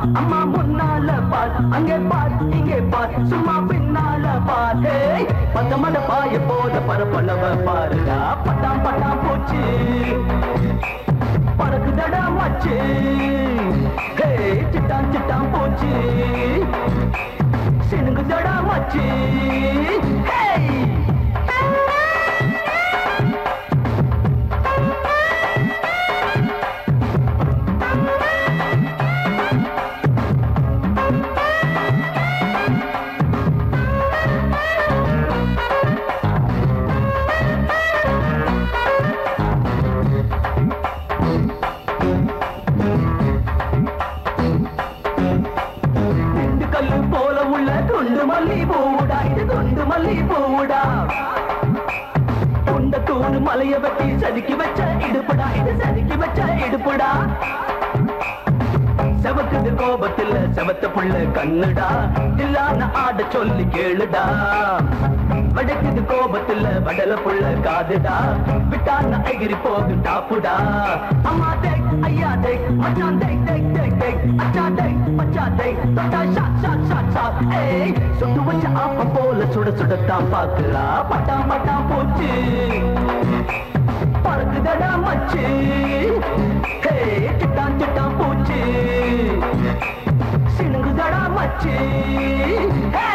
அம்மா முன்னால பார் அங்கே பார் இங்கே பார் சும்மா பின்னால பார் ஏய், பத்த மட பாய போத பரப்பளவ பாருடா பட்டாம் பட்டாம் பூச்சி பறக்குதடா மச்சு ஹே சிட்டாம் சிட்டாம் பூச்சி சினுங்குதடா மச்சு ஹேய் திண்டுக்கல்லு போல உள்ள துண்டு மல்லி பூவுடா இது துண்டு மல்லி பூவுடா துண்ட தூணு மலைய வெட்டி செதுக்கி வச்ச இடுப்புடா இது செதுக்கி வச்ச இடுப்புடா செவக்குது கோபத்துல செவத்த புள்ள கண்ணுடா இல்லான ஆட சொல்லி கேளுடா வடக்குது கோபத்துல வடல புள்ள காதுடா விட்டான எகிரி போகும் டாப்புடா அம்மா தேக் ஐயா தேக் மச்சான் தேக் தேக் தேக் தேக் அச்சா தேக் மச்சா தேக் தொட்டா ஷாட் ஷாட் ஷாட் ஷாட் ஏய் சுட்டு வச்ச ஆப்ப போல சுட சுடத்தான் பாக்குறா பட்டா பட்டா போச்சு பறக்குதடா மச்சு ஹே சிட்டான் சிட்டான் பூச்சி சினுங்குதடா மச்சு ஹே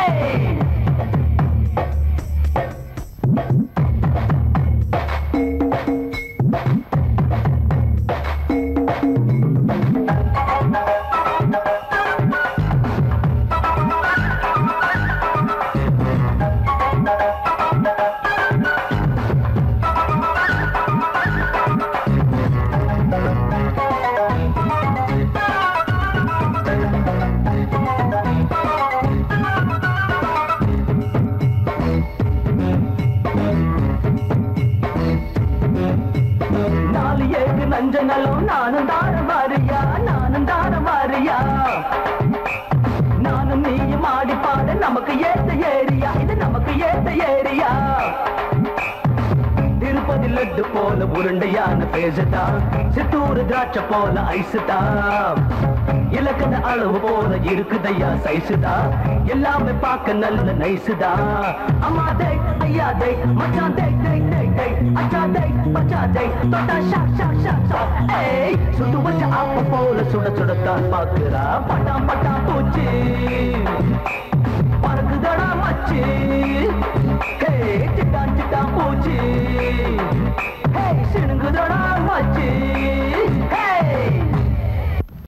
நாலு ஏக்கு நஞ்ச நலம் நானும் தார வாரியா நானும் தார வாரியா நானும் நீயும் ஆடி பாட நமக்கு ஏத்த ஏரியா இது நமக்கு ஏத்த ஏரியா திருப்பதி லட்டு போல உருண்டையான பேசுதா சித்தூர் திராட்சை போல ஐசுதா இலக்கண அளவு போல இருக்குதையா சைசுதா எல்லாமே பார்க்க நல்ல நைசுதா அம்மா தேக் ஐயா தேக் மச்சான் தேக் தேக் தேக் தேக் அச்சா தேக் மச்சா தேக் தொட்டா ஷாக் ஷாக் ஷாக் ஷாக் ஏய் சுட்டு வச்ச ஆப்ப போல சுட சுடத்தான் பாக்குறா பட்டாம் பட்டாம் பூச்சி